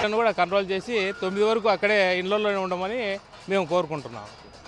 దాన్ని కూడా కంట్రోల్ చేసి తొమ్మిది వరకు అక్కడే ఇళ్ళల్లోనే ఉండమని మేము కోరుకుంటున్నాం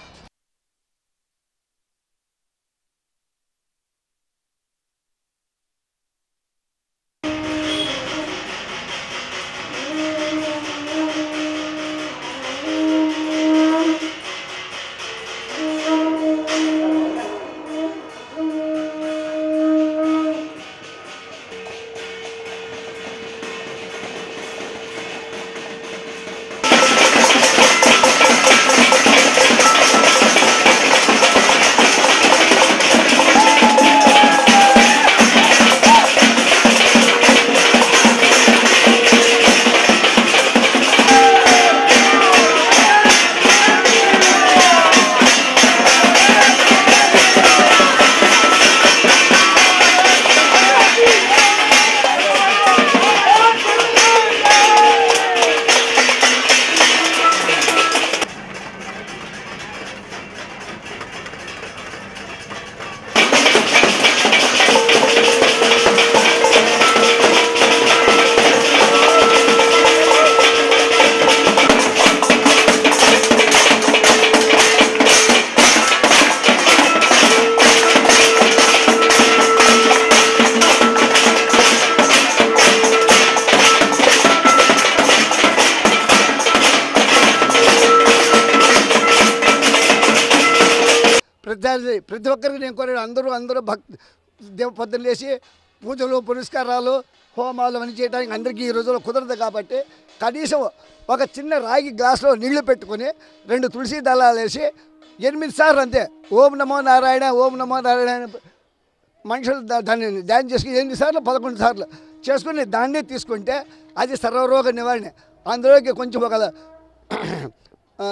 ప్రతి ప్రతి ఒక్కరికి నేను కోరేది అందరూ అందరూ భక్తి దేవ పొద్దున్న లేచి పూజలు పురస్కారాలు హోమాలు అని చేయడానికి అందరికీ ఈ రోజుల్లో కుదరదు కాబట్టి కనీసం ఒక చిన్న రాగి గ్లాసులో నీళ్లు పెట్టుకొని రెండు తులసి దళాలు వేసి ఎనిమిది సార్లు అంతే ఓం నమో నారాయణ ఓం నమో నారాయణ మనుషులు దా- దాన్ని ధ్యానం చేసుకుని ఎనిమిది సార్లు పదకొండు సార్లు చేసుకుని దాన్నే తీసుకుంటే అది సర్వరోగ నివారణ అందులోకి కొంచెం ఒక ఆ,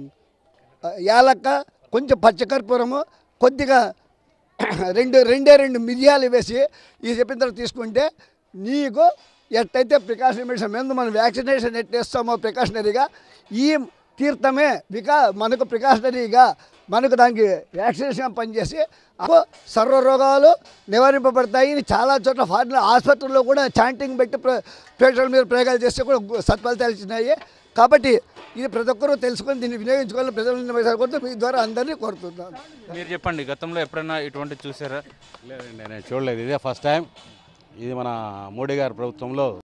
యాలక్క కొంచెం పచ్చకర్పూరము కొద్దిగా రెండు రెండే రెండు మిరియాలు వేసి ఈ చెప్పిన తర్వాత తీసుకుంటే నీకు ఎట్టయితే ప్రికాషన్ మెడిసిన్ ముందు మనం వ్యాక్సినేషన్ ఎట్టేస్తామో ప్రికాషనరీగా ఈ తీర్థమే వికా మనకు ప్రికాషనరీగా మనకు దానికి వ్యాక్సినేషన్ పనిచేసి అప్పుడు సర్వ రోగాలు నివారింపబడతాయి ఇది చాలా చోట్ల ఫారిన్ ఆసుపత్రుల్లో కూడా చాంటింగ్ పెట్టి ప్ర- ప్రేక్షకుల మీద ప్రయోగాలు చేస్తే కూడా గు- సత్ఫలితాలు ఇచ్చినాయి కాబట్టి ఇది ప్రతి ఒక్కరూ తెలుసుకొని దీన్ని వినియోగించుకోవాలని ప్రజలను కోరుతూ మీ ద్వారా అందరినీ కోరుతున్నాను మీరు చెప్పండి గతంలో ఎప్పుడైనా ఇటువంటి చూసారా లేదండి నేను చూడలేదు ఇదే ఫస్ట్ టైం ఇది మన మోడీ గారి ప్రభుత్వంలో